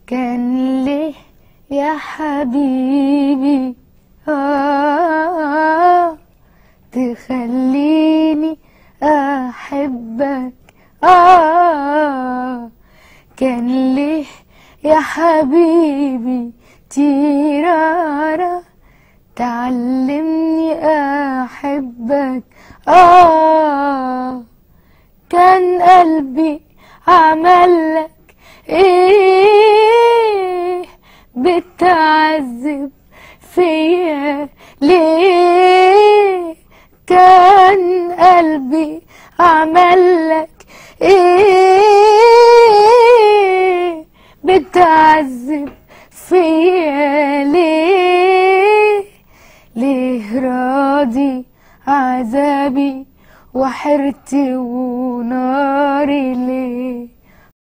كان ليه يا حبيبي آه تخليني أحبك آه كان ليه يا حبيبي تيرارا تعلمني أحبك آه كان قلبي عملك إيه بتعذب فيا ليه كان قلبي عملك ايه بتعذب فيا ليه ليه راضي عذابي وحرتي وناري ليه